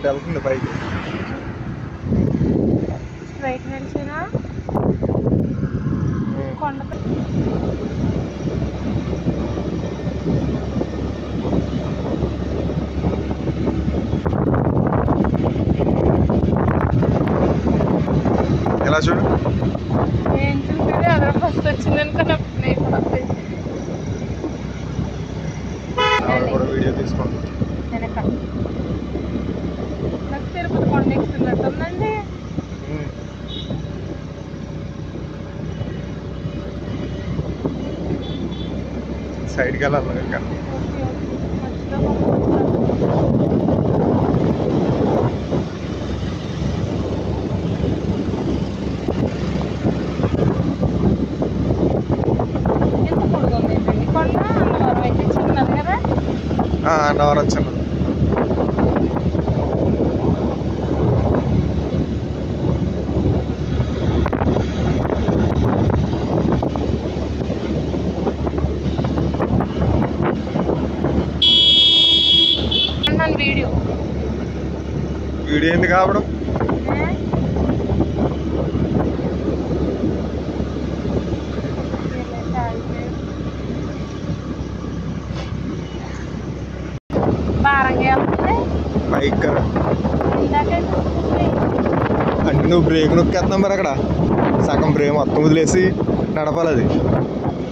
అటు వెళ్తుంది పైకి స్ట్రైట్ నడిచినా కొండపై ఇలా చూడు ఏం చూసాడు అదే ఫస్ట్ వచ్చింది అనుకున్నా నేను కూడా ఆవిడ కూడా వీడియో తీసుకోండి వెనక నాకు తిరుపతి కొండ ఎక్కుతున్నట్టుందండి సైడ్కి వెళ్ళాలి ఇంకా ఓకే ఓకే మధ్యలో పంపుతున్నారు. ఎంత పొడుగు ఉంది ఏంటండి కొండ అన్నవరం అయితే చిన్నది కదా అన్నవరం వచ్చింది అన్నాను వీడియో వీడియో ఎందుకు కావడం భారంగా వెళ్తుంది బైక్ కదా ఇందాకైతే అంటే నువ్వు బ్రేక్ నొక్కేస్తున్నావు మరి అక్కడ సగం బ్రేక్ మొత్తం వదిలేసి నడపాలి అది